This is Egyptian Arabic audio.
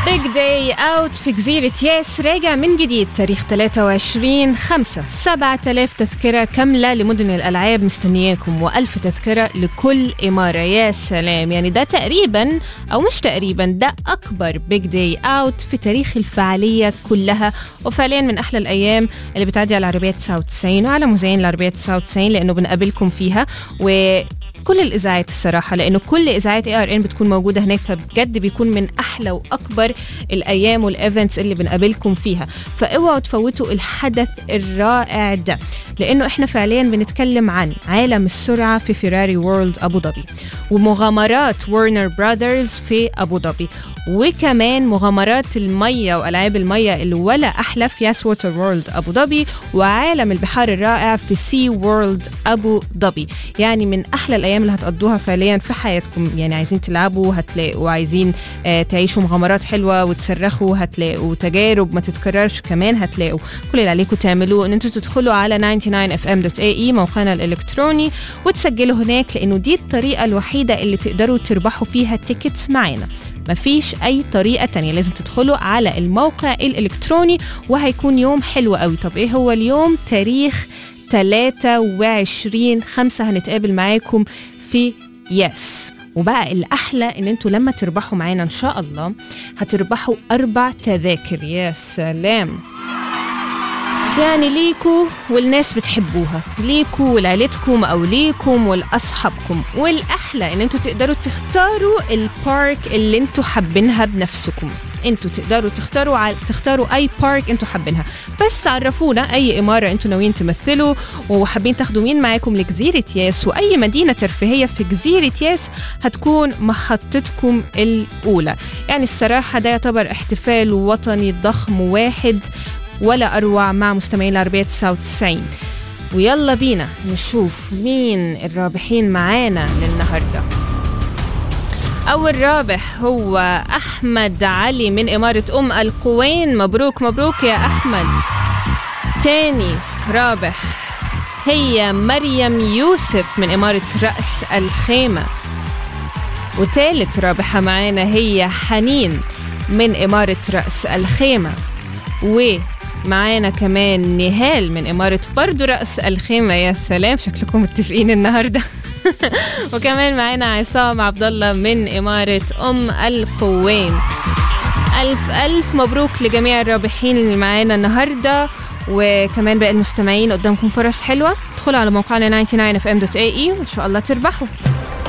بيج داي اوت في جزيرة ياس راجع من جديد تاريخ 23 5 7000 تذكرة كاملة لمدن الألعاب مستنياكم و1000 تذكرة لكل إمارة يا سلام يعني ده تقريبا أو مش تقريبا ده أكبر بيج داي اوت في تاريخ الفعالية كلها وفعليا من أحلى الأيام اللي بتعدي على العربية 99 وعلى مذيعين العربية 99 لأنه بنقابلكم فيها و كل الاذاعات الصراحه لانه كل اذاعات اي ار ان بتكون موجوده هناك فبجد بيكون من احلى واكبر الايام والايفنتس اللي بنقابلكم فيها فاوعوا تفوتوا الحدث الرائع ده لانه احنا فعليا بنتكلم عن عالم السرعه في فيراري وورلد ابو ظبي ومغامرات ورنر براذرز في ابو ظبي وكمان مغامرات الميه والعاب الميه اللي ولا احلى في ياس ووتر وورلد ابو ظبي وعالم البحار الرائع في سي وورلد ابو ظبي يعني من احلى الايام اللي هتقضوها فعليا في حياتكم يعني عايزين تلعبوا هتلاقوا عايزين آه تعيشوا مغامرات حلوه وتصرخوا هتلاقوا تجارب ما تتكررش كمان هتلاقوا كل اللي عليكم تعملوه ان انتوا تدخلوا على 99fm.ae موقعنا الالكتروني وتسجلوا هناك لانه دي الطريقه الوحيده اللي تقدروا تربحوا فيها تيكتس معانا مفيش اي طريقة تانية لازم تدخلوا على الموقع الالكتروني وهيكون يوم حلو قوي طب ايه هو اليوم تاريخ 23 5 هنتقابل معاكم في يس وبقى الأحلى إن انتوا لما تربحوا معانا إن شاء الله هتربحوا أربع تذاكر يا سلام يعني ليكوا والناس بتحبوها ليكوا ولعيلتكم او ليكم ولاصحابكم والاحلى ان انتوا تقدروا تختاروا البارك اللي انتوا حابينها بنفسكم انتوا تقدروا تختاروا ع... تختاروا اي بارك انتوا حابينها بس عرفونا اي اماره انتوا ناويين تمثلوا وحابين تاخدوا مين معاكم لجزيره ياس واي مدينه ترفيهيه في جزيره ياس هتكون محطتكم الاولى يعني الصراحه ده يعتبر احتفال وطني ضخم واحد ولا أروع مع مستمعين العربية 99 ويلا بينا نشوف مين الرابحين معانا للنهارده أول رابح هو أحمد علي من إمارة أم القوين مبروك مبروك يا أحمد تاني رابح هي مريم يوسف من إمارة رأس الخيمة وتالت رابحة معانا هي حنين من إمارة رأس الخيمة و معانا كمان نهال من إمارة برضو رأس الخيمة يا سلام شكلكم متفقين النهاردة وكمان معانا عصام عبد الله من إمارة أم القوين ألف ألف مبروك لجميع الرابحين اللي معانا النهاردة وكمان باقي المستمعين قدامكم فرص حلوة ادخلوا على موقعنا 99fm.ae وإن شاء الله تربحوا